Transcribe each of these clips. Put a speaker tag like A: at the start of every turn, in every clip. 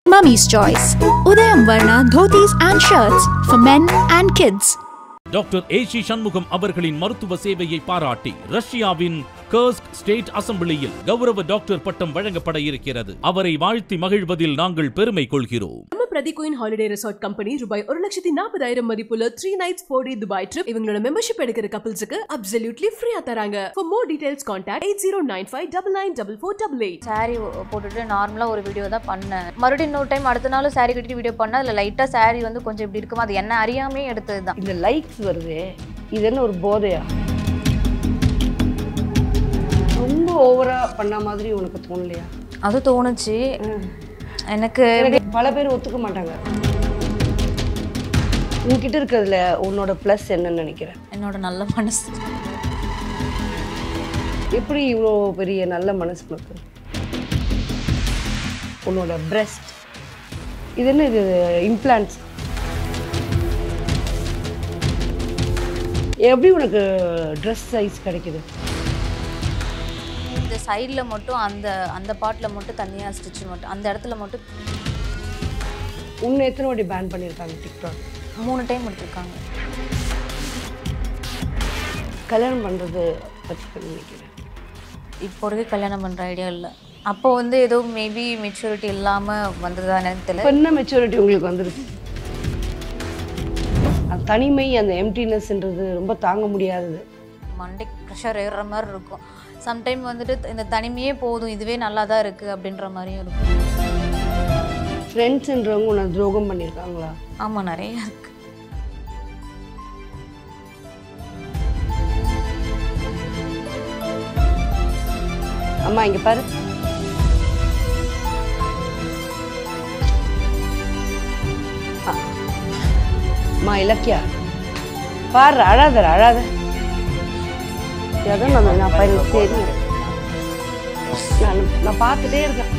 A: Mummy's Choice. Udayam Varna dhotis and shirts for men and kids.
B: Doctor AC Shanmugam அவர்களின் மருத்துவ சேவையை பாராட்டி ரஷ்யாவின் கர்ஸ்க் ஸ்டேட் அசெம்பிளியில் கௌரவ டாக்டர் பட்டம் வழங்கப்பட இருக்கிறது அவரை வாழ்த்தி மகிழ்வதில் நாங்கள் பெருமை கொள்கிறோம்
C: நம்ம பிரதி குயின் ஹாலிடே ரெசார்ட் கம்பெனி ரூபாய் ஒரு லட்சத்தி நாற்பதாயிரம் மதிப்புள்ள three nights four day Dubai trip இவங்களோட மெம்பர்ஷிப் எடுக்கிற கப்பல்ஸுக்கு அப்சல்யூட்லி ஃப்ரீயா தராங்க for more details contact eight zero nine five double nine double four double eight
D: saree ஒ- போட்டுட்டு நார்மலாக ஒரு வீடியோ தான் பண்ணேன் மறுபடியும் இன்னொரு டைம் அடுத்த நாள் saree கட்டிட்டு வீடியோ பண்ணேன் அதில் லைட்டாக saree வந்து கொஞ்சம் இப்படி இருக்குமா அது என்ன அறியாமே எடுத்தது தான்
E: இந்த லைக்ஸ் வருது இது என்ன ஒரு போதையா ரொம்ப ஓவரா பண்ண மாதிரி உனக்கு தோணலையா
D: அது தோணுச்சு எனக்கு
E: எனக்கு பல பேர் ஒத்துக்க மாட்டாங்க உன்கிட்ட இருக்கிறதுல உன்னோட ப்ளஸ் என்னன்னு நினைக்கிறேன்
D: என்னோட நல்ல மனசு
E: எப்படி இவ்வளோ பெரிய நல்ல மனசு உனக்கு உன்னோட பிரஸ்ட் இது என்ன இது இம்ப்ளான்ட்ஸ் எப்படி உனக்கு ட்ரெஸ் சைஸ் கிடைக்குது
D: இந்த சைடில் மட்டும் அந்த அந்த பாட்டில் மட்டும் தனியாக ஸ்டிச் மட்டும் அந்த இடத்துல மட்டும்
E: உன்னை எத்தனை வாட்டி பேன் பண்ணியிருக்காங்க டிக்டாக்
D: மூணு டைம் எடுத்திருக்காங்க
E: கல்யாணம் பண்ணுறது பற்றி நினைக்கிறேன்
D: இப்போ வரைக்கும் கல்யாணம் பண்ணுற ஐடியா இல்லை அப்போ வந்து ஏதோ மேபி மெச்சூரிட்டி இல்லாமல் வந்ததா எனக்கு தெரியல
E: இப்போ என்ன மெச்சூரிட்டி உங்களுக்கு வந்துருக்கு அந்த தனிமை அந்த எம்டினஸ்ன்றது ரொம்ப தாங்க முடியாதது
D: மண்டே ப்ரெஷர் ஏறுற மாதிரி இருக்கும் சம்டைம் வந்துட்டு இந்த தனிமையே போதும் இதுவே நல்லா தான் இருக்குது அப்படின்ற மாதிரியும் இருக்கும்
E: ஃப்ரெண்ட்ஸ்ன்றவங்க உன்னை துரோகம் பண்ணியிருக்காங்களா
D: ஆமாம் நிறைய இருக்குது
E: அம்மா இங்கே பாரு அ- அம்மா இலக்கியா பாரு அழாதர அழாத அதான் நான் நான் பையன் தெரியும் நான் நான் பார்த்துட்டே இருக்கேன்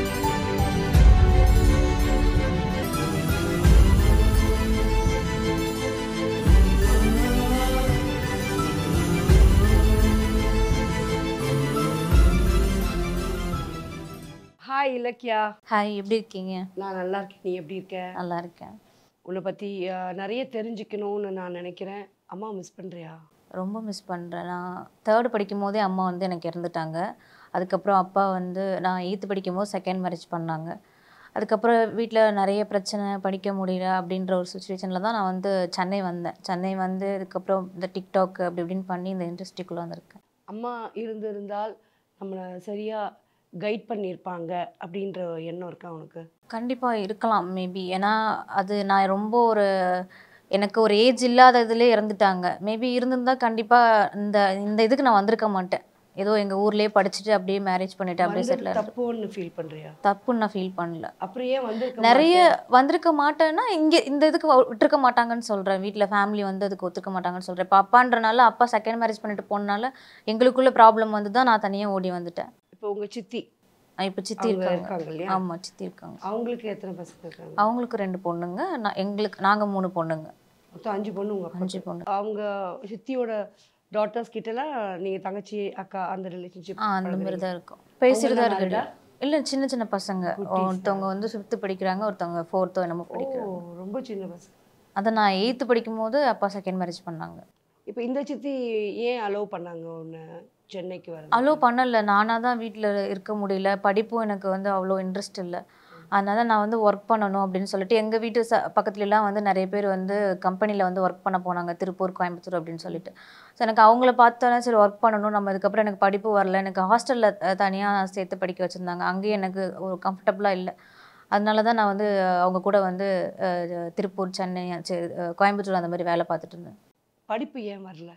E: ஹாய் இலக்கியா
D: ஹாய் எப்படி இருக்கீங்க
E: நான் நல்லா இருக்கேன் நீ எப்படி இருக்க
D: நல்லா இருக்கேன்
E: உன்னை பற்றி நிறைய தெரிஞ்சுக்கணும்னு நான் நினைக்கிறேன் அம்மா மிஸ் பண்ணுறியா
D: ரொம்ப மிஸ் பண்ணுறேன் நான் தேர்டு படிக்கும் போதே அம்மா வந்து எனக்கு இறந்துட்டாங்க அதுக்கப்புறம் அப்பா வந்து நான் எயித்து படிக்கும் போது செகண்ட் மேரேஜ் பண்ணாங்க அதுக்கப்புறம் வீட்டில் நிறைய பிரச்சனை படிக்க முடியல அப்படின்ற ஒரு சுச்சுவேஷனில் தான் நான் வந்து சென்னை வந்தேன் சென்னை வந்து அதுக்கப்புறம் இந்த டிக்டாக் அப்படி இப்படின்னு பண்ணி இந்த இண்டஸ்ட்ரிக்குள்ளே வந்திருக்கேன்
E: அம்மா இருந்திருந்தால் நம்மளை சரியாக கைட் பண்ணியிருப்பாங்க அப்படின்ற எண்ணம் இருக்கா உனக்கு
D: கண்டிப்பாக இருக்கலாம் மேபி ஏன்னா அது நான் ரொம்ப ஒரு எனக்கு ஒரு ஏஜ் இல்லாத இதுலேயே இறந்துட்டாங்க மேபி இருந்திருந்தா கண்டிப்பாக இந்த இந்த இதுக்கு நான் வந்திருக்க மாட்டேன் ஏதோ எங்கள் ஊர்லேயே படிச்சுட்டு அப்படியே மேரேஜ் பண்ணிட்டு அப்படியே
E: வந்தது
D: செட்டில்
E: தப்புன்னு ஃபீல் பண்ணுறியா
D: தப்புன்னு நான் ஃபீல் பண்ணல
E: அப்புறம் ஏன் வந்து
D: நிறைய வந்திருக்க மாட்டேன்னா இங்கே இந்த இதுக்கு வ- விட்டிருக்க மாட்டாங்கன்னு சொல்கிறேன் வீட்டில் ஃபேமிலி வந்து அதுக்கு ஒத்துக்க மாட்டாங்கன்னு சொல்கிறேன் இப்போ அப்பான்றனால அப்பா செகண்ட் மேரேஜ் பண்ணிட்டு போனனால எங்களுக்குள்ள ப்ராப்ளம் வந்து தான் நான் தனியாக ஓடி வந்துட்டேன்
E: இப்போ உங்கள் சித்தி
D: இப்போ சித்தி
E: அவங்க
D: இருக்காங்க
E: இருக்காங்க இல்லையா
D: ஆமாம் சித்தி இருக்காங்க
E: அவங்களுக்கு எத்தனை பசங்க இருக்காங்க
D: அவங்களுக்கு ரெண்டு பொண்ணுங்க நான் எங்களுக்கு நாங்கள் மூணு பொண்ணுங்க
E: மொத்தம் அஞ்சு பொண்ணு உங்கள் அப்பா
D: அஞ்சு பொண்ணு
E: அவங்க சித்தியோட டாட்டர்ஸ் கிட்டலாம் நீங்கள் தங்கச்சி அக்கா அந்த ரிலேஷன்ஷிப்
D: ஆ அந்த மாதிரி தான் இருக்கும் பேசிட்டு தான்
E: அவங்கெல்லாம்
D: இருக்குது இல்லை சின்ன சின்ன பசங்க ஒருத்தவங்க வந்து ஃபிஃப்த்து படிக்கிறாங்க ஒருத்தவங்க ஃபோர்த்தோ என்னமோ
E: ஓ
D: படிக்கிறாங்க
E: ரொம்ப சின்ன பசங்க
D: அதை நான் எயித்து படிக்கும் போது அப்பா செகண்ட் மேரேஜ் பண்ணாங்க
E: இப்போ இந்த சித்தி ஏன் அலோவ் பண்ணாங்க உன்னை சென்னைக்கு வர
D: அலோவ் பண்ணல நானாக தான் வீட்டில் இருக்க முடியல படிப்பும் எனக்கு வந்து அவ்வளோ இன்ட்ரெஸ்ட் இல்லை அதனால நான் வந்து ஒர்க் பண்ணணும் அப்படின்னு சொல்லிட்டு எங்கள் வீட்டு ச பக்கத்துலலாம் வந்து நிறைய பேர் வந்து கம்பெனியில் வந்து ஒர்க் பண்ண போனாங்க திருப்பூர் கோயம்புத்தூர் அப்படின்னு சொல்லிட்டு ஸோ எனக்கு அவங்கள பார்த்தோன்னே சரி ஒர்க் பண்ணணும் நம்ம இதுக்கப்புறம் எனக்கு படிப்பு வரல எனக்கு ஹாஸ்டலில் தனியாக சேர்த்து படிக்க வச்சுருந்தாங்க அங்கேயும் எனக்கு ஒரு கம்ஃபர்டபுளாக இல்லை அதனால தான் நான் வந்து அவங்க கூட வந்து அஹ், திருப்பூர் சென்னை சரி, அஹ், கோயம்புத்தூர் அந்த மாதிரி வேலை பார்த்துட்டு இருந்தேன்
E: படிப்பு ஏன் வரல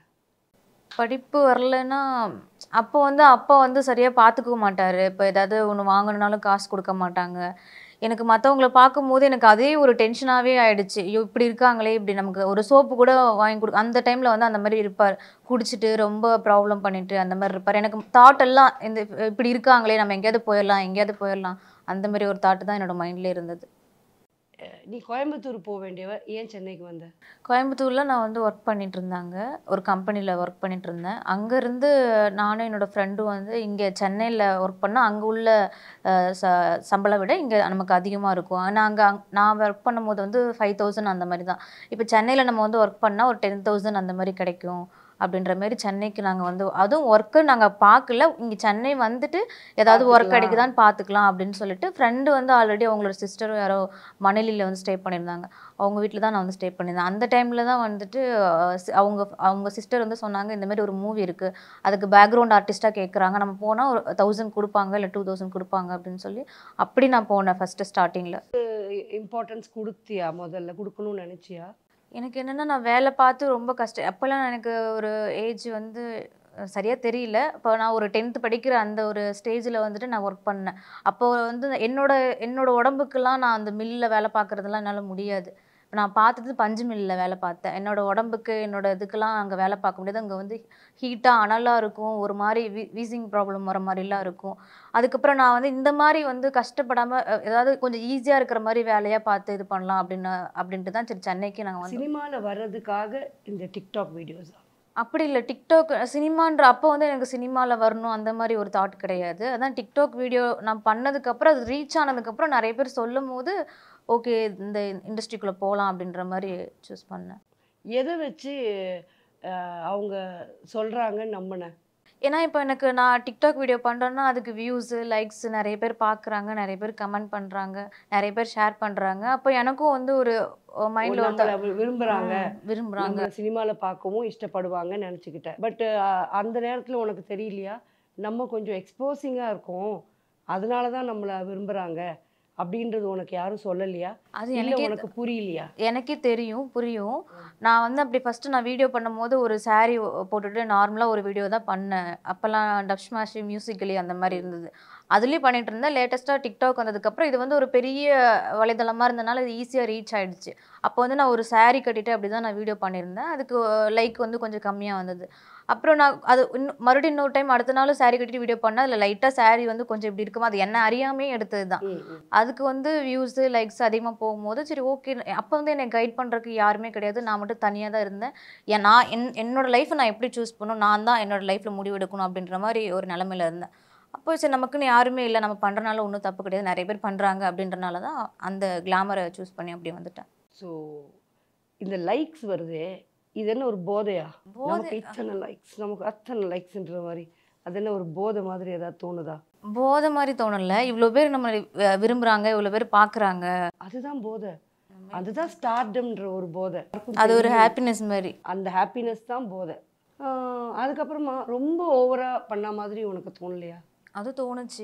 D: படிப்பு வரலைன்னா அப்போ வந்து அப்பா வந்து சரியாக பார்த்துக்க மாட்டார் இப்போ ஏதாவது ஒன்று வாங்கணுனாலும் காசு கொடுக்க மாட்டாங்க எனக்கு மற்றவங்கள பார்க்கும்போது எனக்கு அதே ஒரு டென்ஷனாகவே ஆயிடுச்சு ஐயோ இப்படி இருக்காங்களே இப்படி நமக்கு ஒரு சோப்பு கூட வாங்கி கொடு அந்த டைமில் வந்து அந்த மாதிரி இருப்பார் குடிச்சிட்டு ரொம்ப ப்ராப்ளம் பண்ணிட்டு அந்த மாதிரி இருப்பார் எனக்கு தாட் எல்லாம் இந்த இப்படி இருக்காங்களே நம்ம எங்கேயாவது போயிடலாம் எங்கேயாவது போயிடலாம் அந்த மாதிரி ஒரு தாட்டு தான் என்னோட மைண்ட்லேயே இருந்தது
E: அஹ், நீ கோயம்புத்தூர் போக வேண்டியவ ஏன் சென்னைக்கு வந்த
D: கோயம்புத்தூரில் நான் வந்து ஒர்க் பண்ணிட்டு இருந்தாங்க ஒரு கம்பெனியில் ஒர்க் பண்ணிட்டு இருந்தேன் அங்கேருந்து நானும் என்னோட ஃப்ரெண்டும் வந்து இங்கே சென்னையில் ஒர்க் பண்ணால் அங்கே உள்ள அஹ், ச சம்பளம் விட இங்கே நமக்கு அதிகமாக இருக்கும் ஆனால் அங்கே நான் ஒர்க் பண்ணும்போது வந்து ஃபைவ் தௌசண்ட் அந்த மாதிரி தான் இப்போ சென்னையில் நம்ம வந்து ஒர்க் பண்ணால் ஒரு டென் தௌசண்ட் அந்த மாதிரி கிடைக்கும் அப்படின்ற மாதிரி சென்னைக்கு நாங்கள் வந்து அதுவும் ஒர்க்கு நாங்கள் பார்க்கல இங்கே சென்னை வந்துட்டு ஏதாவது ஒர்க்
E: பார்த்துக்கலாம்.
D: கிடைக்குதான்னு பார்த்துக்கலாம் அப்படின்னு சொல்லிட்டு ஃப்ரெண்டு வந்து ஆல்ரெடி அவங்களோட சிஸ்டரும் யாரோ மணலியில் வந்து ஸ்டே பண்ணியிருந்தாங்க அவங்க வீட்டில் தான் நான் வந்து ஸ்டே பண்ணியிருந்தேன் அந்த டைமில் தான் வந்துட்டு அஹ், சி- அவங்க அவங்க சிஸ்டர் வந்து சொன்னாங்க இந்த மாதிரி ஒரு மூவி இருக்குது அதுக்கு பேக்ரவுண்ட் ஆர்டிஸ்ட்டாக கேட்குறாங்க நம்ம போனால் ஒரு தௌசண்ட் கொடுப்பாங்க இல்லை டூ தௌசண்ட் கொடுப்பாங்க அப்படின்னு சொல்லி அப்படி நான் போனேன் ஃபஸ்ட்டு ஸ்டார்டிங்கில்
E: இம்பார்ட்டன்ஸ் கொடுத்தியா முதல்ல கொடுக்கணும்னு நினைச்சியா
D: எனக்கு என்னென்னா நான் வேலை பார்த்து ரொம்ப கஷ்டம் அப்போல்லாம் எனக்கு ஒரு ஏஜ் வந்து சரியாக தெரியல இப்போ நான் ஒரு டென்த்து படிக்கிற அந்த ஒரு ஸ்டேஜில் வந்துட்டு நான் ஒர்க் பண்ணேன் அப்போ வந்து என்னோட என்னோட உடம்புக்கெல்லாம் நான் அந்த மில்லில் வேலை பார்க்குறதெல்லாம் என்னால் முடியாது நான் பார்த்தது பஞ்சு மில்லில் வேலை பார்த்தேன் என்னோட உடம்புக்கு என்னோட இதுக்கெல்லாம் அங்கே வேலை பார்க்க முடியாது அங்கே வந்து ஹீட்டாக அனலாக இருக்கும் ஒரு மாதிரி வீ வீசிங் ப்ராப்ளம் வர மாதிரிலாம் இருக்கும் அதுக்கப்புறம் நான் வந்து இந்த மாதிரி வந்து கஷ்டப்படாமல் ஏதாவது கொஞ்சம் ஈஸியாக இருக்கிற மாதிரி வேலையாக பார்த்து இது பண்ணலாம் அப்படின்னு அப்படின்ட்டு தான் சரி சென்னைக்கு நாங்கள் வந்து
E: சினிமாவில் வர்றதுக்காக இந்த டிக்டாக் வீடியோஸ்
D: அப்படி இல்லை டிக்டாக் சினிமான்ற அப்போ வந்து எனக்கு சினிமாவில் வரணும் அந்த மாதிரி ஒரு தாட் கிடையாது அதான் டிக்டாக் வீடியோ நான் பண்ணதுக்கப்புறம் அது ரீச் ஆனதுக்கப்புறம் நிறைய பேர் சொல்லும் போது ஓகே இந்த இண்டஸ்ட்ரிக்குள்ளே போகலாம் அப்படின்ற மாதிரி சூஸ் பண்ணேன்
E: எதை வச்சு அஹ், அவங்க சொல்கிறாங்கன்னு நம்பினேன்
D: ஏன்னா இப்போ எனக்கு நான் டிக்டாக் வீடியோ பண்ணுறேன்னா அதுக்கு வியூஸு லைக்ஸ் நிறைய பேர் பார்க்குறாங்க நிறைய பேர் கமெண்ட் பண்ணுறாங்க நிறைய பேர் ஷேர் பண்ணுறாங்க அப்போ எனக்கும் வந்து ஒரு மைண்டில் ஒரு
E: நம்மளை வி- விரும்புறாங்க
D: விரும்புகிறாங்க
E: நம்மள சினிமால பார்க்கவும் இஷ்டப்படுவாங்கன்னு நினச்சிக்கிட்டேன் பட் அந்த நேரத்துல உனக்கு தெரியலையா நம்ம கொஞ்சம் எக்ஸ்போசிங்கா இருக்கோம் அதனால தான் நம்மளை விரும்புறாங்க அப்படின்றது உனக்கு யாரும் சொல்லலையா
D: அது
E: இல்ல
D: எனக்கே
E: உனக்கு புரியலையா
D: எனக்கே தெரியும் புரியும் நான் வந்து அப்படி ஃபஸ்ட்டு நான் வீடியோ பண்ணும்போது ஒரு saree ஒ- போட்டுட்டு நார்மலாக ஒரு வீடியோ தான் பண்ணேன் அப்போல்லாம் டப் ஸ்மாஷ் மியூசிக்கலி அந்த மாதிரி இருந்தது அதுலேயும் பண்ணிட்டு இருந்தேன் லேட்டஸ்ட்டாக டிக்டாக் வந்ததுக்கப்புறம் இது வந்து ஒரு பெரிய வலைதளமாக இருந்தனால இது ஈஸியாக ரீச் ஆயிடுச்சு அப்போ வந்து நான் ஒரு saree கட்டிட்டு அப்படி தான் நான் வீடியோ பண்ணியிருந்தேன் அதுக்கு லைக் வந்து கொஞ்சம் கம்மியாக வந்தது அப்புறம் நான் அது இன்னும் மறுபடியும் இன்னொரு டைம் அடுத்த நாள் saree கட்டிட்டு வீடியோ பண்ணேன் அதில் லைட்டாக saree வந்து கொஞ்சம் இப்படி இருக்குமா அது என்ன அறியாமே எடுத்தது தான்
E: ம், ம்.
D: அதுக்கு வந்து வியூஸு லைக்ஸ் அதிகமாக போகும்போது சரி ஓகே அப்போ வந்து என்னை கைட் பண்ணுறதுக்கு யாருமே கிடையாது நான் மட்டும் தனியாக தான் இருந்தேன் ஏன் நான் என் என்னோட லைஃப்பை நான் எப்படி சூஸ் பண்ணணும் நான் தான் என்னோட லைஃப்பில் முடிவெடுக்கணும் அப்படின்ற மாதிரி ஒரு நிலமையில இருந்தேன் அப்போ சரி நமக்குன்னு யாருமே இல்லை நம்ம பண்ணுறனால ஒன்றும் தப்பு கிடையாது நிறைய பேர் பண்ணுறாங்க அப்படின்றனால தான் அந்த கிளாமரை சூஸ் பண்ணி அப்படி வந்துட்டேன்
E: ஸோ இந்த லைக்ஸ் வருதே இது என்ன ஒரு போதையா
D: போதை-
E: நமக்கு இத்தனை லைக்ஸ் நமக்கு அத்தனை லைக்ஸ்ன்ற மாதிரி அது என்ன ஒரு போதை மாதிரி ஏதாவது தோணுதா
D: போதை மாதிரி தோணல இவ்வளோ பேர் நம்ம விரும்புகிறாங்க இவ்வளோ பேர் பார்க்குறாங்க
E: அதுதான் போதை அதுதான் ஸ்டார்டம்ன்ற ஒரு போதை
D: அது ஒரு ஹாப்பினஸ் மாதிரி
E: அந்த ஹாப்பினஸ் தான் போதை ஆஹ் அதுக்கப்புறமா ரொம்ப ஓவரா பண்ண மாதிரி உனக்கு தோணலையா
D: அது தோணுச்சு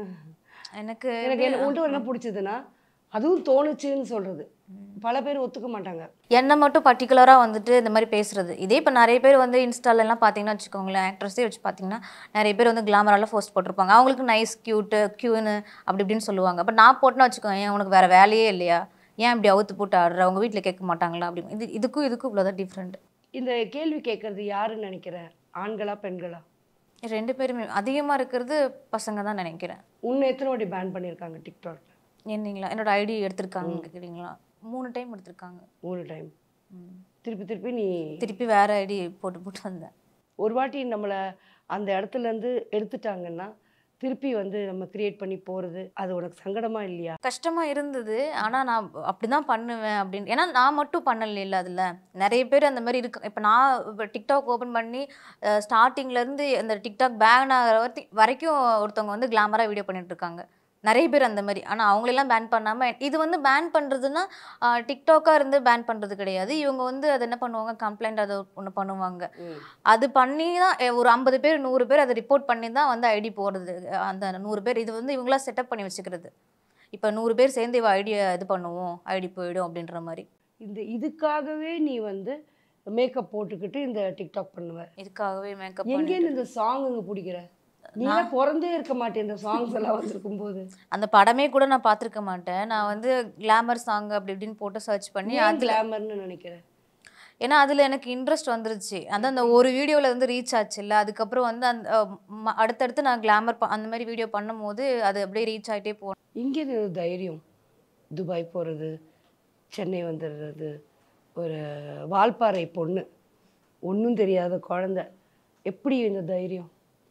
D: எனக்கு
E: எனக்கு என்ன உன்ட்டு என்ன பிடிச்சதுன்னா அதுவும் தோணுச்சுன்னு சொல்றது பல பேர் ஒத்துக்க மாட்டாங்க
D: என்னை மட்டும் பர்டிகுலராக வந்துட்டு இந்த மாதிரி பேசுறது இதே இப்போ நிறைய பேர் வந்து இன்ஸ்டால எல்லாம் பார்த்தீங்கன்னா வச்சுக்கோங்களேன் ஆக்ட்ரஸே வச்சு பார்த்தீங்கன்னா நிறைய பேர் வந்து கிளாமரால போஸ்ட் போட்டிருப்பாங்க அவங்களுக்கு நைஸ் க்யூட்டு க்யூன்னு அப்படி இப்படின்னு சொல்லுவாங்க பட் நான் போட்டுனா வச்சுக்கோங்க ஏன் உனக்கு வேற வேலையே இல்லையா ஏன் இப்படி அவுத்து போட்டு ஆடுற அவங்க வீட்டில் கேட்க மாட்டாங்களா அப்படி இது இதுக்கும் இதுக்கும் இவ்வளோதான் டிஃப்ரெண்ட்
E: இந்த கேள்வி கேட்கறது யாருன்னு நினைக்கிற ஆண்களா பெண்களா
D: ரெண்டு பேருமே அதிகமாக இருக்கிறது பசங்க தான் நினைக்கிறேன்
E: உன்னை எத்தனை வாட்டி பேன் பண்ணியிருக்காங்க டிக்டாக்ல
D: என்னங்களா என்னோட ஐடி எடுத்திருக்காங்க கேட்குறீங்களா மூணு டைம் எடுத்திருக்காங்க
E: மூணு டைம்
D: ம்.
E: திருப்பி திருப்பி நீ
D: திருப்பி வேற ஐடி போட்டு போட்டு வந்தேன்
E: ஒரு வாட்டி நம்மளை அந்த இடத்துல இருந்து எடுத்துட்டாங்கன்னா திருப்பி வந்து நம்ம கிரியேட் பண்ணி போறது அது உனக்கு சங்கடமா இல்லையா
D: கஷ்டமா இருந்தது ஆனா நான் அப்படிதான் பண்ணுவேன் அப்படின்னு ஏன்னா நான் மட்டும் பண்ணல அதுல நிறைய பேர் அந்த மாதிரி இருக்கு இப்போ நான் இப்போ டிக்டாக் ஓப்பன் பண்ணி அஹ், startingல இருந்து அந்த டிக்டாக் பேன் ஆகிற வரைக்கும் வரைக்கும் ஒருத்தவங்க வந்து கிளாமரா வீடியோ பண்ணிட்டு இருக்காங்க நிறைய பேர் அந்த மாதிரி ஆனால் அவங்களெல்லாம் பேன் பண்ணாமல் இது வந்து பேன் பண்ணுறதுன்னா டிக்டாக்காக இருந்து பேன் பண்ணுறது கிடையாது இவங்க வந்து அதை என்ன பண்ணுவாங்க கம்ப்ளைண்ட் அதை ஒன்று பண்ணுவாங்க அது பண்ணி தான் எ, ஒரு ஐம்பது பேர் நூறு பேர் அதை ரிப்போர்ட் பண்ணி தான் வந்து ஐடி போடுறது அந்த நூறு பேர் இது வந்து இவங்களா செட்டப் பண்ணி வச்சுக்கிறது இப்போ நூறு பேர் சேர்ந்து இவ ஐடியா இது பண்ணுவோம் ஐடி போயிடும் அப்படின்ற மாதிரி
E: இந்த இதுக்காகவே நீ வந்து மேக்கப் போட்டுக்கிட்டு இந்த டிக்டாக் பண்ணுவ
D: இதுக்காகவே மேக்கப் பண்ணி
E: எங்கேருந்து இந்த சாங்குங்க பிடிக்கிற நீ தான் பிறந்தே இருக்க மாட்டேன் இந்த சாங்ஸ் எல்லாம் வந்திருக்கும் போது
D: அந்த படமே கூட நான் பார்த்துருக்க மாட்டேன் நான் வந்து கிளாமர் சாங் அப்படி இப்படின்னு போட்டு சர்ச் பண்ணி
E: ஏன்
D: அதில்
E: கிளாமர்னு நினைக்கிறேன்
D: ஏன்னா அதில் எனக்கு இன்ட்ரெஸ்ட் வந்துருச்சு அதான் அந்த ஒரு வீடியோவில் வந்து ரீச் ஆச்சு இல்லை அதுக்கப்புறம் வந்து அந்த அஹ், ம- அடுத்தடுத்து நான் கிளாமர் அந்த மாதிரி வீடியோ பண்ணும்போது அது அப்படியே ரீச் ஆகிட்டே போனேன்
E: இங்கே தைரியம் துபாய் போகிறது சென்னை வந்துடுறது ஒரு வால்பாறை பொண்ணு ஒன்றும் தெரியாத குழந்த எப்படி இந்த தைரியம்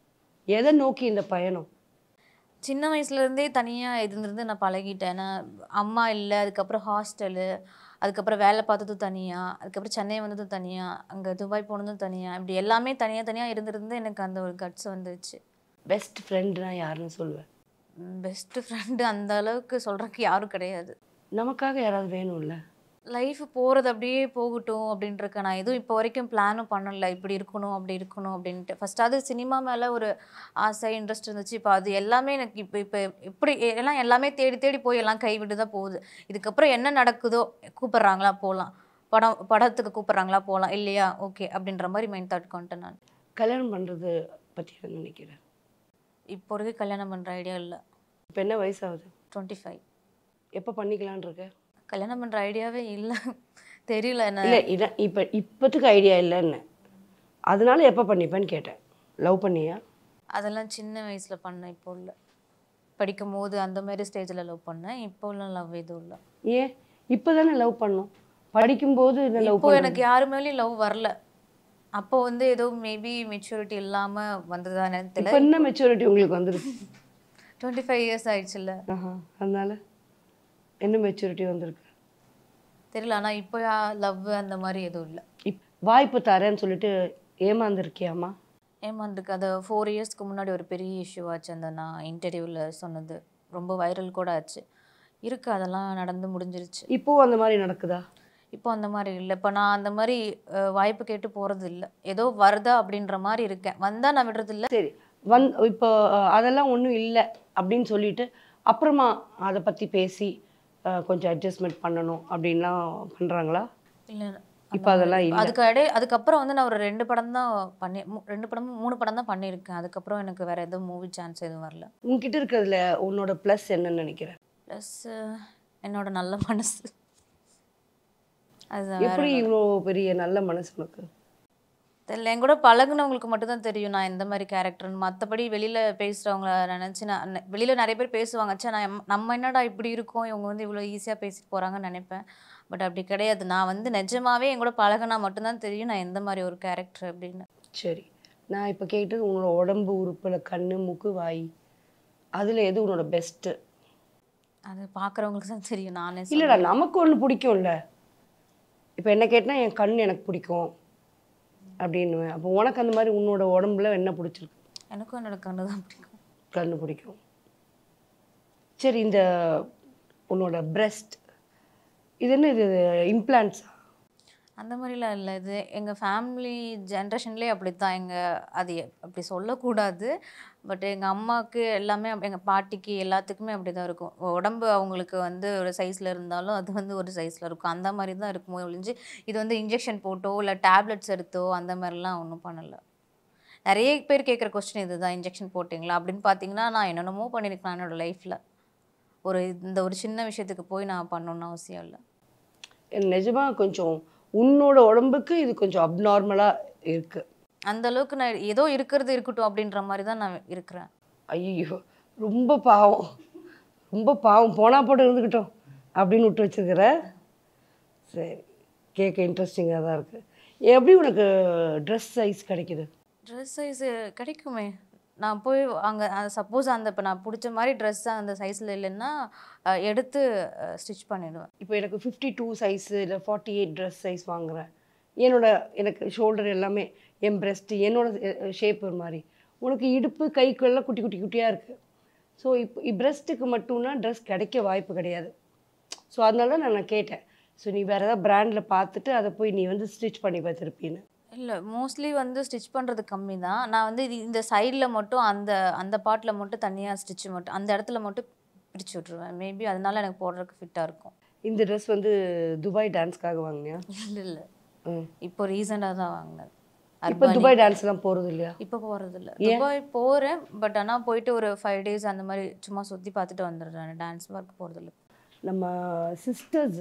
E: எதை நோக்கி இந்த பயணம்
D: சின்ன வயசுலேருந்தே தனியாக இருந்திருந்து நான் பழகிட்டேன் ஏன்னா அம்மா இல்லை அதுக்கப்புறம் ஹாஸ்டலு அதுக்கப்புறம் வேலை பார்த்ததும் தனியாக அதுக்கப்புறம் சென்னை வந்ததும் தனியாக அங்கே துபாய் போனதும் தனியாக இப்படி எல்லாமே தனியாக தனியாக இருந்திருந்து எனக்கு அந்த ஒரு கட்ஸ் வந்துச்சு
E: பெஸ்ட் ஃப்ரெண்டுனா யாருன்னு சொல்லுவேன்
D: பெஸ்ட்டு ஃப்ரெண்டு அந்த அளவுக்கு சொல்கிறதுக்கு யாரும் கிடையாது
E: நமக்காக யாராவது வேணும்ல
D: லைஃப் போகிறது அப்படியே போகட்டும் அப்படின்றக்க நான் எதுவும் இப்போ வரைக்கும் பிளானும் பண்ணல இப்படி இருக்கணும் அப்படி இருக்கணும் அப்படின்ட்டு ஃபர்ஸ்ட் அது சினிமா மேலே ஒரு ஆசை இன்ட்ரெஸ்ட் இருந்துச்சு இப்போ அது எல்லாமே எனக்கு இப்போ இப்போ எப்படி எல்லாம் எல்லாமே தேடி தேடி போய் எல்லாம் கைவிட்டு தான் போகுது இதுக்கப்புறம் என்ன நடக்குதோ கூப்பிட்றாங்களா போகலாம் படம் படத்துக்கு கூப்பிட்றாங்களா போகலாம் இல்லையா ஓகே அப்படின்ற மாதிரி மைண்ட் தாட் கொண்டேன் நான்
E: கல்யாணம் பண்ணுறது பற்றி என்ன நினைக்கிறேன்
D: இப்போ வரைக்கும் கல்யாணம் பண்ணுற ஐடியா இல்லை
E: இப்போ என்ன வயசாகுது
D: டுவெண்ட்டி ஃபைவ்
E: எப்போ பண்ணிக்கலான் இருக்க
D: கல்யாணம் பண்ணுற ஐடியாவே இல்லை தெரியல என்ன
E: இல்லை இதான் இப்போ இப்போத்துக்கு ஐடியா இல்லைன்னு அதனால எப்போ பண்ணிப்பேன்னு கேட்டேன் லவ் பண்ணியா
D: அதெல்லாம் சின்ன வயசுல பண்ணேன் இப்போ இல்லை படிக்கும் போது அந்த மாதிரி ஸ்டேஜில் லவ் பண்ணேன் இப்போ உள்ள லவ் எதுவும் இல்லை
E: ஏன் இப்போ தானே லவ் பண்ணோம் படிக்கும்போது என்ன லவ்
D: இப்போ எனக்கு யாரு மேலேயும் லவ் வரல அப்போ வந்து ஏதோ மேபி மெச்சூரிட்டி இல்லாம வந்ததானே
E: இப்போ
D: தெரியல
E: என்ன மெச்சூரிட்டி உங்களுக்கு வந்துருக்கு
D: டுவெண்ட்டி ஃபைவ் இயர்ஸ் ஆயிடுச்சுல்ல
E: ஆஹா அதனால என்ன மெச்சூரிட்டி வந்திருக்கு
D: தெரியல ஆனா இப்போ லவ் அந்த மாதிரி எதுவும் இல்லை
E: இப் வாய்ப்பு தரேன்னு சொல்லிட்டு ஏமாந்துருக்கியாமா
D: ஏமாந்துருக்கு அது ஃபோர் இயர்ஸ்க்கு முன்னாடி ஒரு பெரிய இஷ்யூ ஆச்சு அந்த நான் இன்டர்வியூவில் சொன்னது ரொம்ப வைரல் கூட ஆச்சு இருக்கு அதெல்லாம் நடந்து முடிஞ்சிருச்சு
E: இப்போ அந்த மாதிரி நடக்குதா
D: இப்போ அந்த மாதிரி இல்லை இப்போ நான் அந்த மாதிரி அஹ், வாய்ப்பு கேட்டு போகிறது இல்லை ஏதோ வருதா அப்படின்ற மாதிரி இருக்கேன் வந்தால் நான் விடுறது இல்லை
E: சரி வந் இப்போ அஹ், அதெல்லாம் ஒன்றும் இல்லை அப்படின்னு சொல்லிட்டு அப்புறமா அதை பற்றி பேசி அஹ், கொஞ்சம் அட்ஜஸ்ட்மெண்ட் பண்ணணும் அப்படின்லாம் பண்ணுறாங்களா
D: இல்லை
E: இப்போ அதெல்லாம் இல்லை
D: அதுக்கு இடை அதுக்கப்புறம் வந்து நான் ஒரு ரெண்டு படம் தான் பண்ணி மூ- ரெண்டு படமும் மூணு படம் தான் பண்ணியிருக்கேன் அதுக்கப்புறம் எனக்கு வேற எதுவும் மூவி சான்ஸ் எதுவும் வரல
E: உன்கிட்ட இருக்கிறதுல உன்னோட ப்ளஸ் என்னன்னு நினைக்கிறேன்
D: ப்ளஸ் என்னோட நல்ல மனசு அதுதான் வேற
E: எப்படி
D: ஒண்ணும்
E: இவ்வளோ பெரிய நல்ல மனசு உனக்கு
D: தெரியல என் கூட பழகுனவங்களுக்கு மட்டும் தான் தெரியும் நான் எந்த மாதிரி கேரக்டர்னு மற்றபடி வெளியில் பேசுகிறவங்கள நினச்சி நான் நெ- வெளியில நிறைய பேர் பேசுவாங்க ச்சே நான் எம்- நம்ம என்னடா இப்படி இருக்கோம் இவங்க வந்து இவ்வளோ ஈஸியாக பேசிட்டு போகிறாங்கன்னு நினைப்பேன் பட் அப்படி கிடையாது நான் வந்து நிஜமாவே என் கூட பழகுனா மட்டும்தான் தெரியும் நான் எந்த மாதிரி ஒரு கேரக்டர் அப்படின்னு
E: சரி நான் இப்போ கேட்டது உன்னோட உடம்பு உறுப்பில் கண் மூக்கு வாய் அதில் எது உன்னோட பெஸ்ட்டு
D: அது பார்க்குறவங்களுக்கு தான் தெரியும் நானே
E: இல்லைடா நமக்கு ஒன்று பிடிக்கும்ல இப்போ என்ன கேட்டால் என் கண் எனக்கு பிடிக்கும் அப்படின்னுவேன் அப்போ உனக்கு அந்த மாதிரி உன்னோட உடம்புல என்ன பிடிச்சிருக்கு
D: சொல்ல- எனக்கும் என்னோட கண்ணு தான் பிடிக்கும்
E: கண் பிடிக்கும் சரி இந்த உன்னோட பிரஸ்ட் இது என்ன இது இம்ப்ளான்ஸா
D: அந்த மாதிரிலாம் இல்லை இது எங்கள் ஃபேமிலி ஜென்ரேஷன்லேயே அப்படி தான் எங்கள் அது எ- அப்படி சொல்லக்கூடாது பட் எங்கள் அம்மாவுக்கு எல்லாமே எங்கள் பாட்டிக்கு எல்லாத்துக்குமே அப்படி தான் இருக்கும் உடம்பு அவங்களுக்கு வந்து ஒரு சைஸில் இருந்தாலும் அது வந்து ஒரு சைஸில் இருக்கும் அந்த மாதிரி தான் இருக்குமோ ஒழிஞ்சு இது வந்து இன்ஜெக்ஷன் போட்டோ இல்லை டேப்லெட்ஸ் எடுத்தோ அந்த மாதிரிலாம் ஒன்றும் பண்ணலை நிறைய பேர் கேட்குற கொஸ்டின் இதுதான் இன்ஜெக்ஷன் போட்டிங்களா அப்படின்னு பார்த்தீங்கன்னா நான் என்னென்னமோ பண்ணியிருக்கேன் என்னோட லைஃப்பில் ஒரு இந்த ஒரு சின்ன விஷயத்துக்கு போய் நான் பண்ணணும்னு அவசியம் இல்லை
E: நிஜமாக கொஞ்சம் உன்னோட உடம்புக்கு இது கொஞ்சம் அப்நார்மலாக இருக்குது
D: அந்த அளவுக்கு நான் ஏதோ இருக்கிறது இருக்கட்டும் அப்படின்ற மாதிரி தான் நான் இருக்கிறேன்
E: ஐயோ ரொம்ப பாவம் ரொம்ப பாவம் போனா போட்டு இருந்துக்கிட்டோம் அப்படின்னு விட்டு வச்சிருக்கிற சரி கேட்க இன்ட்ரெஸ்டிங்காக தான் இருக்குது எப்படி உனக்கு ட்ரெஸ் சைஸ் கிடைக்குது
D: ட்ரெஸ் சைஸு கிடைக்குமே நான் போய் அங்கே சப்போஸ் அந்த இப்போ நான் பிடிச்ச மாதிரி ட்ரெஸ் அந்த சைஸில் இல்லைன்னா அஹ், எடுத்து ஸ்டிச் பண்ணிடுவேன்
E: இப்போ எனக்கு ஃபிஃப்டி டூ சைஸு இல்லை ஃபார்ட்டி எயிட் ட்ரெஸ் சைஸ் வாங்குறேன் என்னோட எனக்கு ஷோல்டர் எல்லாமே என் பிரஸ்ட்டு என்னோட ஷேப் ஒரு மாதிரி உனக்கு இடுப்பு கைக்குள்ளெல்லாம் குட்டி குட்டி குட்டியாக இருக்குது ஸோ இப்போ பிரஸ்ட்டுக்கு மட்டும்னா ட்ரெஸ் கிடைக்க வாய்ப்பு கிடையாது ஸோ அதனால தான் நான் கேட்டேன் ஸோ நீ வேறு ஏதாவது பிராண்டில் பார்த்துட்டு அதை போய் நீ வந்து ஸ்டிச் பண்ணி பார்த்துருப்பீன்னு
D: இல்லை மோஸ்ட்லி வந்து ஸ்டிச் பண்ணுறது கம்மி தான் நான் வந்து இது இந்த சைடில் மட்டும் அந்த அந்த பார்ட்டில் மட்டும் தனியாக ஸ்டிச் மட்டும் அந்த இடத்துல மட்டும் பிரித்து விட்ருவேன் மேபி அதனால எனக்கு போடுறதுக்கு ஃபிட்டாக இருக்கும்
E: இந்த ட்ரெஸ் வந்து துபாய் டான்ஸ்க்காக வாங்கினியா
D: இல்லை இல்லை
E: ம்
D: இப்போ ரீசெண்டாக தான் வாங்கினது
E: இப்போ துபாய் டான்ஸ்லாம் போகிறது இல்லையா
D: இப்போ போகிறது இல்லை துபாய் போகிறேன் பட் ஆனால் போயிட்டு ஒரு ஃபைவ் டேஸ் அந்த மாதிரி சும்மா சுற்றி பார்த்துட்டு வந்துடுறேன் டான்ஸ் ஒர்க் போகிறது இல்லை
E: நம்ம சிஸ்டர்ஸ்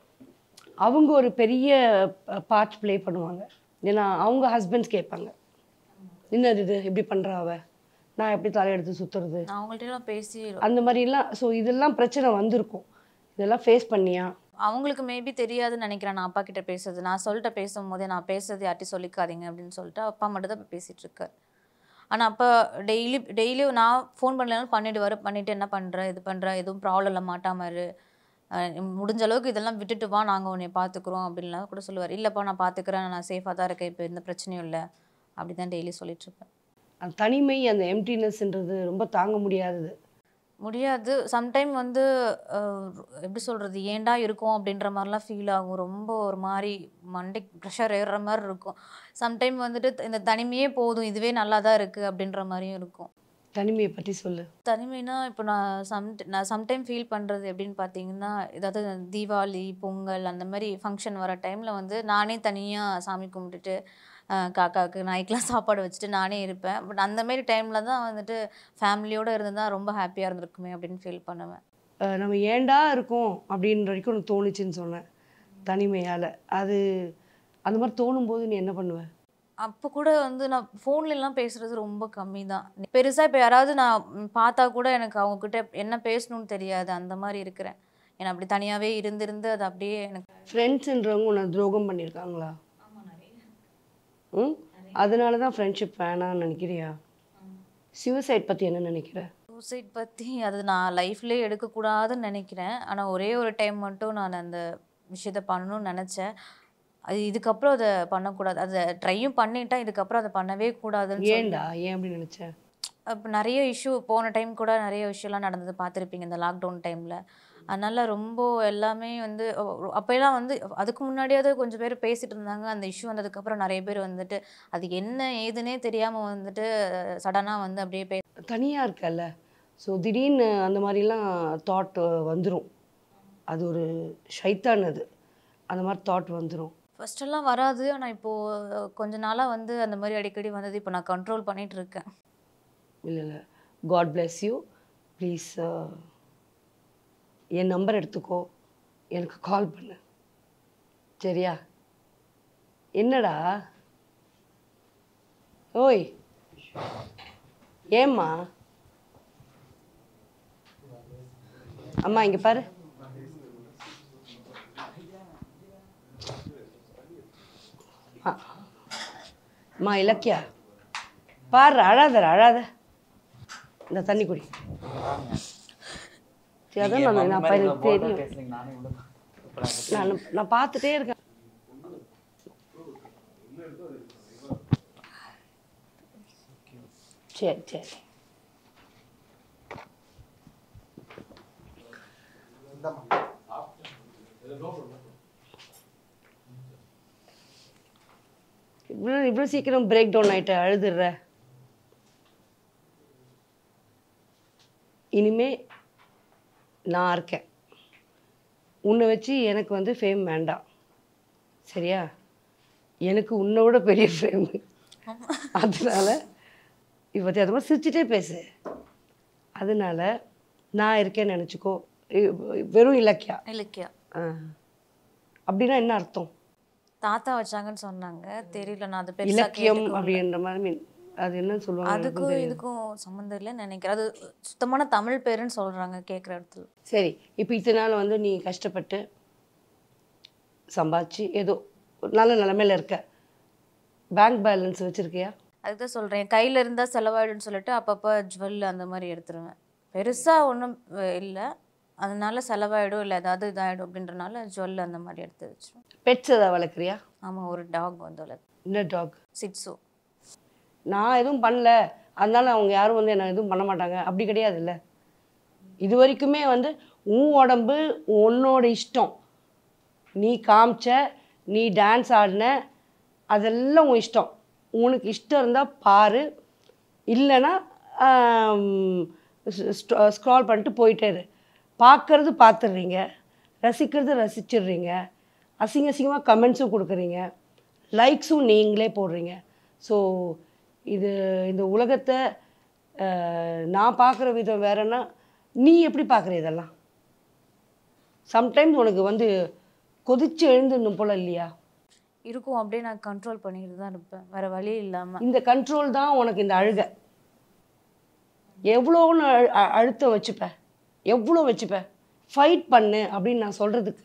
E: அவங்க ஒரு பெரிய பார்ட் ப்ளே பண்ணுவாங்க ஏன்னா அவங்க ஹஸ்பண்ட்ஸ் கேட்பாங்க என்னது இது இப்படி பண்ணுறா அவ நான் எப்படி தலையெடுத்து சுற்றுறது
D: நான் அவங்கள்ட்ட எல்லாம் பேசி
E: அந்த மாதிரிலாம் ஸோ இதெல்லாம் பிரச்சனை வந்திருக்கும் இதெல்லாம் ஃபேஸ் பண்ணியா
D: அவங்களுக்கு மேபி தெரியாதுன்னு நினைக்கிறேன் நான் அப்பா கிட்ட பேசுறது நான் சொல்லிட்ட பேசும்போதே நான் பேசுறது யார்ட்டையும் சொல்லிக்காதீங்க அப்படின்னு சொல்லிட்டு அப்பா மட்டும் தான் பேசிட்டு இருக்காரு ஆனால் அப்போ டெய்லி டெய்லியும் நான் ஃபோன் பண்ணலனாலும் பண்ணிடுவார் பண்ணிட்டு என்ன பண்ணுற இது பண்ணுற எதுவும் ப்ராப்ளம் இல்லை மாட்டாம இரு அஹ் முடிஞ்ச அளவுக்கு இதெல்லாம் விட்டுட்டு வா நாங்கள் உன்னை பார்த்துக்குறோம் அப்படின்லாம் கூட சொல்லுவார் இல்லைப்பா நான் பார்த்துக்கிறேன் நான் சேஃபாக தான் இருக்கேன் இப்போ எந்த பிரச்சனையும் இல்லை அப்படி தான் டெய்லி சொல்லிட்டு இருப்பேன்
E: அந்த தனிமை அந்த எம்டினஸ்ன்றது ரொம்ப தாங்க முடியாதது
D: முடியாது சம்டைம் வந்து அஹ், எப்படி சொல்கிறது ஏன்டா இருக்கோம் அப்படின்ற மாதிரிலாம் ஃபீல் ஆகும் ரொம்ப ஒரு மாதிரி மண்டை ப்ரெஷர் ஏறுற மாதிரி இருக்கும் சம்டைம் வந்துட்டு இந்த தனிமையே போதும் இதுவே நல்லா தான் இருக்குது அப்படின்ற மாதிரியும் இருக்கும்
E: தனிமையை பற்றி சொல்லு
D: தனிமைனா இப்போ நான் சம் நான் சம்டைம் ஃபீல் பண்ணுறது எப்படின்னு பார்த்தீங்கன்னா ஏதாவது தீபாவளி பொங்கல் அந்த மாதிரி ஃபங்க்ஷன் வர டைமில் வந்து நானே தனியாக சாமி கும்பிட்டுட்டு அஹ், காக்காவுக்கு நாய்க்கெலாம் சாப்பாடு வச்சுட்டு நானே இருப்பேன் பட் அந்த மாதிரி டைமில் தான் வந்துட்டு ஃபேமிலியோடு இருந்தா ரொம்ப ஹாப்பியாக இருந்திருக்குமே அப்படின்னு ஃபீல் பண்ணுவேன்
E: அஹ் நம்ம ஏன்டா இருக்கோம் அப்படின்ற வரைக்கும் உனக்கு தோணுச்சுன்னு சொன்னேன் தனிமையால் அது அந்த மாதிரி தோணும்போது நீ என்ன பண்ணுவ
D: அப்போ கூட வந்து நான் phone ல எல்லாம் பேசுறது ரொம்ப கம்மி தான் பெருசாக இப்போ யாராவது நான் ம், பார்த்தா கூட எனக்கு அவங்கக்கிட்ட என்ன பேசணும்னு தெரியாது அந்த மாதிரி இருக்கிறேன் ஏன்னா அப்படி தனியாகவே இருந்திருந்து அது அப்படியே எனக்கு
E: ஃப்ரெண்ட்ஸுன்றவங்க உன்னை துரோகம் பண்ணியிருக்காங்களா ம் அதனால தான் ஃப்ரெண்ட்ஷிப் வேணாம்னு நினைக்கிறியா சுயசைட் பற்றி என்ன நினைக்கிற
D: சூசைட் பற்றி அது நான் லைஃப்லேயே எடுக்கக்கூடாதுன்னு நினைக்கிறேன் ஆனால் ஒரே ஒரு டைம் மட்டும் நான் அந்த விஷயத்த பண்ணணும்னு நினச்சேன் அது இதுக்கப்புறம் அதை பண்ணக்கூடாது அதை ட்ரையும் பண்ணிட்டேன் இதுக்கப்புறம் அதை பண்ணவே கூடாதுன்னு சொல்லி-
E: ஏன்டா ஏன் அப்படி நினச்ச
D: அப்போ நிறைய இஷ்யூ போன டைம் கூட நிறைய விஷயம்லாம் நடந்தது பார்த்துருப்பீங்க இந்த லாக்டவுன் டைமில் அதனால ரொம்ப எல்லாமே வந்து அ- அப்போல்லாம் வந்து அதுக்கு முன்னாடியாவது கொஞ்சம் பேர் பேசிட்டு இருந்தாங்க அந்த இஷ்யூ வந்ததுக்கப்புறம் நிறைய பேர் வந்துட்டு அது என்ன ஏதுன்னே தெரியாமல் வந்துட்டு சடனாக வந்து அப்படியே பே
E: தனியாக இருக்கல்ல ஸோ திடீர்னு அந்த மாதிரிலாம் தாட் வந்துடும் அது ஒரு ஷைத்தான் அது அந்த மாதிரி தாட் வந்துடும்
D: ஃபர்ஸ்டெல்லாம் வராது ஆனால் இப்போது கொஞ்ச நாளாக வந்து அந்த மாதிரி அடிக்கடி வந்தது இப்போ நான் கண்ட்ரோல் பண்ணிட்டு இருக்கேன்
E: இல்லை இல்லை காட் bless யூ ப்ளீஸ் என் நம்பர் எடுத்துக்கோ எனக்கு கால் பண்ணு சரியா என்னடா ஓய் ஏம்மா அம்மா இங்கே பாரு அம்மா. அம்மா இலக்கியா பாரு அழாதடா அழாத இந்த தண்ணி குடி சரி, அதான் நான் நான் அப்ப எனக்கு தெரியும் நான் நான் பார்த்துட்டே இருக்கேன் சரி சரி இவ்வளோ இவ்வளோ சீக்கிரம் பிரேக் டவுன் ஆயிட்ட அழுதுடுற இனிமே நான் இருக்கேன் உன்னை வச்சு எனக்கு வந்து ஃபேம் வேண்டாம் சரியா எனக்கு உன்னை விட பெரிய ஃபேம் அதனால இப்போ அது மாதிரி சிரிச்சிட்டே பேசு அதனால நான் இருக்கேன்னு நினச்சிக்கோ வெறும் இலக்கியா
D: இலக்கியா
E: ஆ. அப்படின்னா என்ன அர்த்தம்
D: தாத்தா வச்சாங்கன்னு சொன்னாங்க தெரியல நான் அது பெருசாக
E: இலக்கியம் அப்படின்ற மாதிரி மீன் அது என்ன சொல்லுவாங்க எனக்கும்
D: அதுக்கும்
E: தெரியாது.
D: இதுக்கும் சம்மந்தம் இல்லைன்னு நினைக்கிறேன் அது சுத்தமான தமிழ் பேருன்னு சொல்றாங்க கேட்குற இடத்துல
E: சரி இப்போ இத்தனை நாள் வந்து நீ கஷ்டப்பட்டு சம்பாதிச்சு ஏதோ ஒரு நல்ல நிலமையில இருக்க பேங்க் பேலன்ஸ் வச்சிருக்கியா
D: அதுக்கு தான் சொல்கிறேன் கையில் இருந்தால் செலவாயிடும்னு சொல்லிட்டு அப்பப்போ ஜுவல் அந்த மாதிரி எடுத்துருவேன் பெருசாக ஒன்றும் இல்லை அதனால செலவாயிடும் இல்லை ஏதாவது இதாகிடும் அப்படின்றனால ஜுவல் அந்த மாதிரி எடுத்து வச்சிருவேன்
E: பெட்ஸ் ஏதாவது வளர்க்குறியா
D: ஆமாம் ஒரு டாக் வந்து வளர்த்து
E: என்ன டாக்
D: சிட்ஸு
E: நான் எதுவும் பண்ணல அதனால அவங்க யாரும் வந்து என்ன எதுவும் பண்ண மாட்டாங்க அப்படி கிடையாதுல்ல இது வரைக்குமே வந்து உன் உடம்பு உன்னோட இஷ்டம் நீ காமிச்ச நீ டான்ஸ் ஆடின அதெல்லாம் உன் இஷ்டம் உனக்கு இஷ்டம் இருந்தால் பாரு இல்லைன்னா ஸ்க்ரால் பண்ணிட்டு போயிட்டே இரு பார்க்கறது பார்த்துடுறீங்க ரசிக்கிறது ரசிச்சிடுறீங்க அசிங்க அசிங்கமாக கமெண்ட்ஸும் கொடுக்குறீங்க லைக்ஸும் நீங்களே போடுறீங்க ஸோ இது இந்த உலகத்தை அஹ், நான் பார்க்குற விதம் வேறன்னா நீ எப்படி பார்க்குற இதெல்லாம் சம்டைம்ஸ் உனக்கு வந்து கொதிச்சு எழுந்துடணும் போல இல்லையா
D: இருக்கும் அப்படியே நான் கண்ட்ரோல் பண்ணிட்டு தான் இருப்பேன் வேற வழி இல்லாமல்
E: இந்த கண்ட்ரோல் தான் உனக்கு இந்த அழுகை எவ்வளோன்னு அழு- அ- அழுத்தம் வச்சுப்ப எவ்வளோ வச்சுப்ப ஃபைட் பண்ணு அப்படின்னு நான் சொல்கிறதுக்கு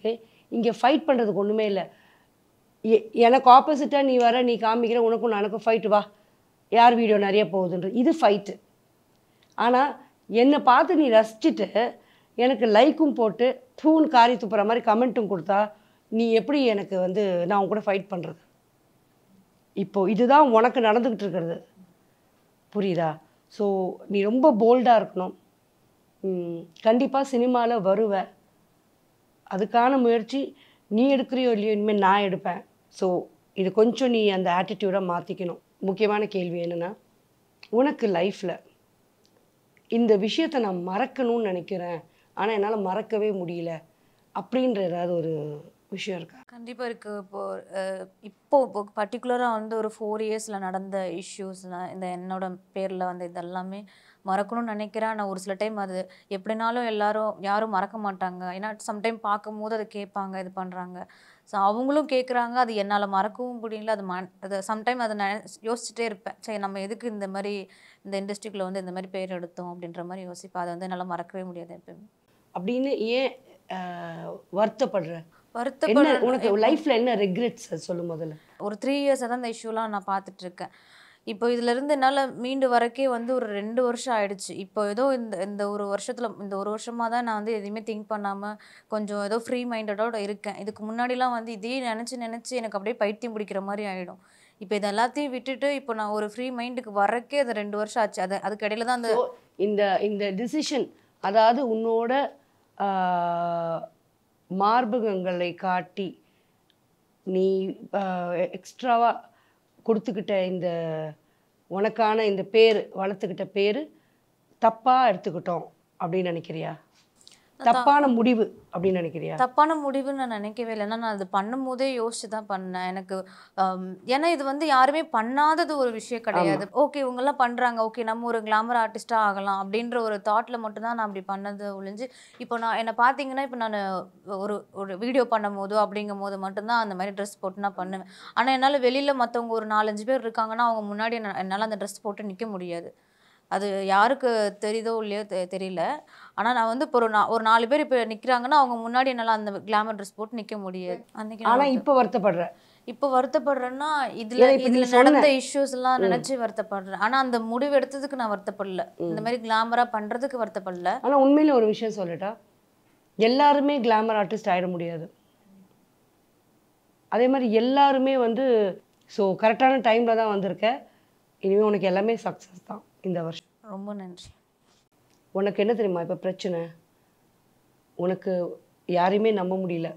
E: இங்கே ஃபைட் பண்ணுறதுக்கு ஒன்றுமே இல்லை எ- எனக்கு ஆப்போசிட்டாக நீ வர நீ காமிக்கிற உனக்கும் எனக்கும் ஃபைட்டு வா யார் வீடியோ நிறைய போகுதுன்றது இது ஃபைட்டு ஆனால் என்னை பார்த்து நீ ரசிச்சுட்டு எனக்கு லைக்கும் போட்டு தூண் காரி துப்புற மாதிரி கமெண்ட்டும் கொடுத்தா நீ எப்படி எனக்கு வந்து நான் உன் கூட ஃபைட் பண்ணுறது இப்போ இதுதான் உனக்கு நடந்துக்கிட்டு இருக்கிறது புரியுதா ஸோ நீ ரொம்ப போல்டாக இருக்கணும் கண்டிப்பாக சினிமாவில் வருவ அதுக்கான முயற்சி நீ எடுக்கிறியோ இல்லையோ இனிமேல் நான் எடுப்பேன் ஸோ இது கொஞ்சம் நீ அந்த ஆட்டிடியூடை மாற்றிக்கணும் முக்கியமான கேள்வி என்னென்னா உனக்கு லைஃப்பில் இந்த விஷயத்தை நான் மறக்கணும்னு நினைக்கிறேன் ஆனால் என்னால் மறக்கவே முடியல அப்படின்ற ஏதாவது ஒரு விஷயம் இருக்கா
D: கண்டிப்பாக இருக்குது இப்போ அஹ், இப்போ இப்போ பர்டிகுலராக வந்து ஒரு ஃபோர் இயர்ஸில் நடந்த இஷ்யூஸ்லாம் இந்த என்னோட பேரில் வந்து இதெல்லாமே மறக்கணும்னு நினைக்கிறேன் ஆனால் ஒரு சில டைம் அது எப்படினாலும் எல்லாரும் யாரும் மறக்க மாட்டாங்க ஏன்னா சம்டைம் பார்க்கும்போது அதை கேட்பாங்க இது பண்ணுறாங்க ஸோ அவங்களும் கேட்குறாங்க அது என்னால் மறக்கவும் முடியல அது மன் அது சம்டைம் அதை நான் யோசிச்சுட்டே இருப்பேன் சரி நம்ம எதுக்கு இந்த மாதிரி இந்த இண்டஸ்ட்ரிக்குள்ளே வந்து இந்த மாதிரி பேர் எடுத்தோம் அப்படின்ற மாதிரி யோசிப்பேன் அதை வந்து என்னால் மறக்கவே முடியாது எப்பயுமே
E: அப்படின்னு ஏன் ஆஹ், வருத்தப்படுற என்ன
D: வருத்தப்படுற
E: உனக்கு லைஃப்பில் என்ன ரெக்ரெட்ஸ் சொல்லு முதல்ல
D: ஒரு த்ரீ இயர்ஸாக தான் இந்த இஷ்யூலாம் நான் பார்த்துட்டு இருக்கேன் இப்போ இதுல இருந்து என்னால் மீண்டு வரக்கே வந்து ஒரு ரெண்டு வருஷம் ஆயிடுச்சு இப்போ ஏதோ இந்த இந்த ஒரு வருஷத்தில் இந்த ஒரு வருஷமாக தான் நான் வந்து எதையுமே திங்க் பண்ணாமல் கொஞ்சம் ஏதோ ஃப்ரீ மைண்டடோட இருக்கேன் இதுக்கு முன்னாடிலாம் வந்து இதே நினச்சி நினச்சி எனக்கு அப்படியே பைத்தியம் பிடிக்கிற மாதிரி ஆகிடும் இப்போ இது எல்லாத்தையும் விட்டுட்டு இப்போ நான் ஒரு ஃப்ரீ மைண்டுக்கு வரக்கே அது ரெண்டு வருஷம் ஆச்சு அது அதுக்கு இடையில தான் அந்த
E: So, இந்த இந்த டிசிஷன் அதாவது உன்னோட ஆஹ், மார்பகங்களை காட்டி நீ எக்ஸ்ட்ராவாக கொடுத்துக்கிட்ட இந்த உனக்கான இந்த பேர் வளர்த்துக்கிட்ட பேர் தப்பாக எடுத்துக்கிட்டோம் அப்படின்னு நினைக்கிறியா தப்பான முடிவு அப்படின்னு நினைக்கிறியா
D: தப்பான முடிவுன்னு நான் நினைக்கவே இல்லை ஏன்னா நான் அது பண்ணும்போதே யோசிச்சு தான் பண்ணேன் எனக்கு ஆம், ஏன்னா இது வந்து யாருமே பண்ணாதது ஒரு விஷயம் கிடையாது ஓகே இவங்கெல்லாம் பண்ணுறாங்க ஓகே நம்ம ஒரு கிளாமர் ஆர்டிஸ்டாக ஆகலாம் அப்படின்ற ஒரு தாட்டில் மட்டும்தான் நான் அப்படி பண்ணது ஒழிஞ்சு இப்போ நான் என்னை பார்த்தீங்கன்னா இப்போ நான் ஒரு ஒரு வீடியோ பண்ணும் போதோ அப்படிங்கும் போது மட்டும்தான் அந்த மாதிரி ட்ரெஸ் போட்டு நான் பண்ணுவேன் ஆனால் என்னால் வெளியில் மற்றவங்க ஒரு நாலஞ்சு பேர் இருக்காங்கன்னா அவங்க முன்னாடி என்ன- என்னால் அந்த ட்ரெஸ் போட்டு நிற்க முடியாது அது யாருக்கு தெரியுதோ இல்லையோ தெ- தெரியல ஆனால் நான் வந்து இப்போ ஒரு நா- ஒரு நாலு பேர் இப்போ நிற்கிறாங்கன்னா அவங்க முன்னாடி என்னால் அந்த கிளாமர் ட்ரெஸ் போட்டு நிற்க முடியாது அன்னைக்கு நான்
E: ஆனால்
D: வருத்த-
E: இப்போ வருத்தப்படுற
D: இப்போ வருத்தப்படுறேன்னா இதுல
E: ஏன்னா இப்ப நீ
D: இதுல
E: சொன்ன-
D: நடந்த இஷ்யூஸ் எல்லாம் நினைச்சு வருத்தப்படுறேன் ஆனா அந்த முடிவு எடுத்ததுக்கு நான் வருத்தப்படல இந்த மாதிரி கிளாமரா பண்றதுக்கு வருத்தப்படல
E: ஆனால் உண்மையில ஒரு விஷயம் சொல்லட்டா எல்லாருமே கிளாமர் ஆர்டிஸ்ட் ஆயிட முடியாது அதே மாதிரி எல்லாருமே வந்து ஸோ கரெக்டான டைமில் தான் வந்திருக்க இனிமேல் உனக்கு எல்லாமே சக்ஸஸ் தான் இந்த வருஷம்
D: ரொம்ப நன்றி
E: உனக்கு என்ன தெரியுமா இப்போ பிரச்சனை உனக்கு யாரையுமே நம்ப முடியல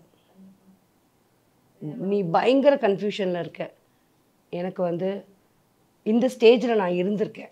E: நீ பயங்கர கன்ஃபியூஷனில் இருக்க எனக்கு வந்து இந்த ஸ்டேஜில் நான் இருந்திருக்கேன்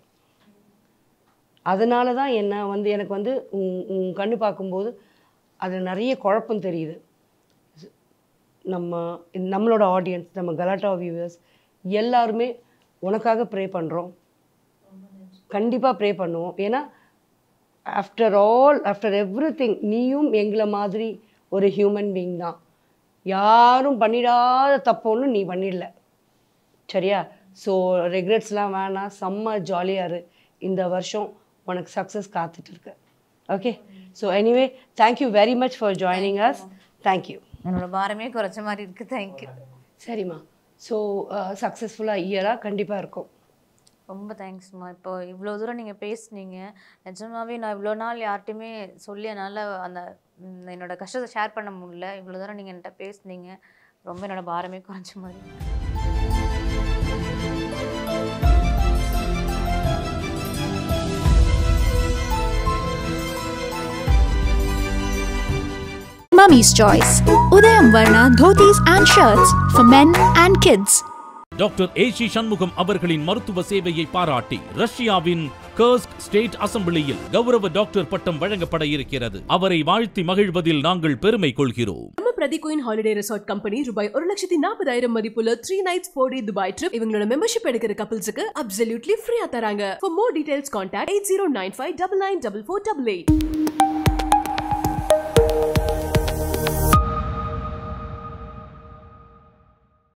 E: அதனால தான் என்ன வந்து எனக்கு வந்து உன் உன் கண்ணு பார்க்கும்போது அதில் நிறைய குழப்பம் தெரியுது நம்ம இந்த- நம்மளோட ஆடியன்ஸ் நம்ம கலாட்டா வியூவர்ஸ் எல்லாருமே உனக்காக ப்ரே பண்ணுறோம் கண்டிப்பாக ப்ரே பண்ணுவோம் ஏன்னா after all after everything நீயும் எங்களை மாதிரி ஒரு ஹியூமன் பீயிங் தான் யாரும் பண்ணிடாத தப்பு ஒன்றும் நீ பண்ணிடல சரியா ஸோ ரெக்ரெட்ஸ்லாம் வேணாம் செம்ம ஜாலியாக இரு இந்த வருஷம் உனக்கு சக்ஸஸ் காத்துட்டு இருக்கு okay so anyway thank you very much for joining us thank you
D: என்னோட பாரமே குறைச்ச மாதிரி இருக்கு தேங்க்யூ
E: சரிம்மா ஸோ சக்ஸஸ்ஃபுல்லாக இயராக கண்டிப்பாக இருக்கும்
D: ரொம்ப தேங்க்ஸ்மா இப்போ இவ்வளோ தூரம் நீங்கள் பேசுனீங்க நிஜமாவே நான் இவ்வளோ நாள் யார்கிட்டையுமே சொல்லி என்னால் அந்த ம், என்னோட கஷ்டத்தை ஷேர் பண்ண முடியல இவ்வளோ தூரம் நீங்கள் என்கிட்ட பேசுனீங்க ரொம்ப என்னோட பாரமே குறைச்ச மாதிரி இருக்கு.
A: Mummy's Choice. Udayam Varna dhotis and shirts for men and kids.
B: Doctor AC Shanmugam அவர்களின் மருத்துவ சேவையை பாராட்டி ரஷ்யாவின் கர்ஸ்க் ஸ்டேட் அசெம்பிளியில் கௌரவ டாக்டர் பட்டம் வழங்கப்பட இருக்கிறது அவரை வாழ்த்தி மகிழ்வதில் நாங்கள் பெருமை கொள்கிறோம்
C: நம்ம பிரதி குயின் ஹாலிடே ரெசார்ட் கம்பெனி ரூபாய் ஒரு லட்சத்தி நாற்பதாயிரம் மதிப்புள்ள three nights four day Dubai trip இவங்களோட மெம்பர்ஷிப் எடுக்கிற கப்பல்ஸுக்கு அப்சல்யூட்லி ஃப்ரீயா தராங்க for more details contact eight zero nine five double nine double four double eight